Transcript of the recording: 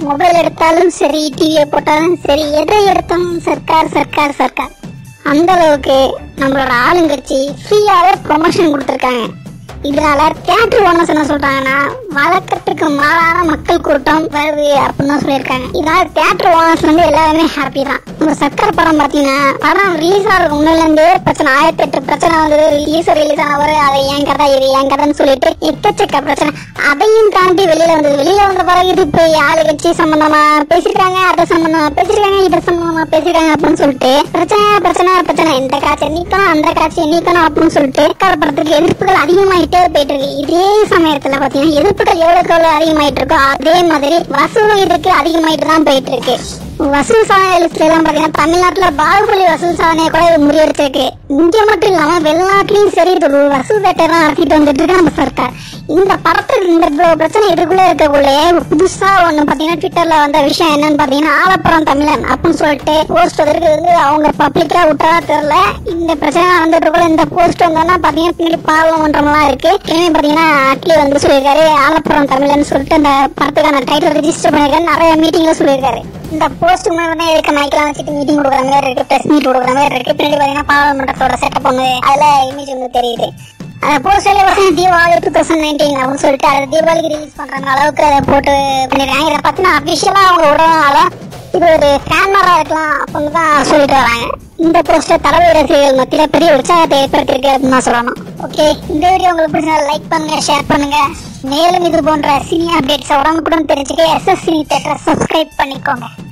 mobile எடுத்தாலும் சரி டிவியை போட்டாலும் சரி எதை எடுத்தாலும் சர்க்கார் சர்க்கார் சர்க்கார் அந்த அளவுக்கு நம்மளோட ஆளுங்கட்சி ஃப்ரீயாவே ப்ரொமோஷன் கொடுத்துருக்காங்க இதனால தியேட்டர் ஓனர்ஸ் என்ன சொல்றாங்கன்னா வழக்கத்துக்கு மாறான மக்கள் கூட்டம் வருது அப்படின்னு தான் சொல்லியிருக்காங்க இதனால தியேட்டர் ஓனர்ஸ் வந்து எல்லாருமே ஹாப்பி தான் நம்ம சர்க்கார் படம் பாத்தீங்கன்னா படம் ரிலீஸ் ஆகிறதுக்கு முன்னால இருந்தே பிரச்சனை ஆயிரத்தி எட்டு பிரச்சனை வந்தது ரிலீஸ் ரிலீஸ் ஆனவர் அதை ஏன் கதை இது ஏன் கதைன்னு சொல்லிட்டு எக்கச்சக்க பிரச்சனை அதையும் தாண்டி வெளியில வந்தது வெளியில வந்த பிறகு இது போய் ஆளு கட்சி சம்பந்தமா பேசிருக்காங்க அதை சம்பந்தமா பேசிருக்காங்க இதை சம்பந்தமா பேசிருக்காங்க அப்படின்னு சொல்லிட்டு பிரச்சனை பிரச்சனை பிரச்சனை இந்த காட்சியை நீக்கணும் அந்த காட்சியை நீக்கணும் அப்படின்னு சொல்லிட்டு சர்க்கார் படத்துக்கு எதிர்ப்புகள் அதிகமாயிட்டே போயிட்டு இருக்கு இதே சமயத்துல பாத்தீங்கன்னா எதிர்ப்புகள் எவ்வளவுக்கு எவ்வளவு அதிகமாயிட்டு இருக்கோ அதே மாதிரி வசூலும் இதுக்கு அதிகமாயிட்டு தான் போயிட்டு இருக்கு வசூல் சாதனை லிஸ்ட்ல எல்லாம் பாத்தீங்கன்னா தமிழ்நாட்டுல பாகுபலி வசூல் சாதனையை கூட இது முறியடிச்சிருக்கு இங்க மட்டும் இல்லாம வெளிநாட்டுலயும் சரி இது ஒரு வசூல் வேட்டை தான் நடத்திட்டு வந்துட்டு இருக்கு நம்ம சர்க்கார் இந்த படத்துக்கு இந்த இவ்வளவு பிரச்சனை இதுக்குள்ள இருக்கக்குள்ளே புதுசா ஒண்ணு பாத்தீங்கன்னா ட்விட்டர்ல வந்த விஷயம் என்னன்னு பாத்தீங்கன்னா ஆலப்புறம் தமிழன் அப்படின்னு சொல்லிட்டு போஸ்ட் அதற்கு வந்து அவங்க பப்ளிக்கா விட்டதா தெரியல இந்த பிரச்சனை நடந்துட்டு இருக்கக்குள்ள இந்த போஸ்ட் வந்தோம்னா பாத்தீங்கன்னா பின்னாடி பாராளுமன்றம்லாம் இருக்கு இனிமே பாத்தீங்கன்னா அட்லி வந்து சொல்லியிருக்காரு ஆலப்புறம் தமிழன் சொல்லிட்டு அந்த படத்துக்கான டைட்டில் ரெஜிஸ்டர் பண்ணிருக்காரு நிறைய மீட்டிங்ல சொல்லியிருக்காரு இந்த போஸ்ட் முன்னாடி இருக்க மைக்கெல்லாம் வச்சுட்டு மீட்டிங் கொடுக்குற மாதிரி இருக்கு பிரஸ் மீட் கொடுக்குற மாதிரி இருக்கு பின்னாடி பாத்தீங்கன்னா பாராளுமன்றத்தோட செட்டப் ஒண்ணு அதுல இமேஜ் வந்து தெரியுது அந்த போஸ்டர்ல பார்த்தீங்கன்னா தீபாவளி டூ தௌசண்ட் நைன்டீன் அப்படின்னு சொல்லிட்டு அதை தீபாவளிக்கு ரிலீஸ் பண்றாங்க அளவுக்கு அதை போட்டு பண்ணிருக்காங்க இதை பார்த்தீங்கன்னா அபிஷியலா அவங்க விடுறதுனால இது ஒரு கேமரா இருக்கலாம் அப்படின்னு தான் சொல்லிட்டு வராங்க இந்த போஸ்டர் தலைவர் ரசிகர்கள் மத்தியில பெரிய உற்சாகத்தை ஏற்படுத்தியிருக்கு அப்படின்னு தான் சொல்லணும் ஓகே இந்த வீடியோ உங்களுக்கு பிடிச்சா லைக் பண்ணுங்க ஷேர் பண்ணுங்க மேலும் இது போன்ற சினி அப்டேட்ஸ் உடனுக்குடன் தெரிஞ்சுக்க எஸ்எஸ் சினி தேட்டரை சப்ஸ்கிரைப் பண்ணிக்கோங்க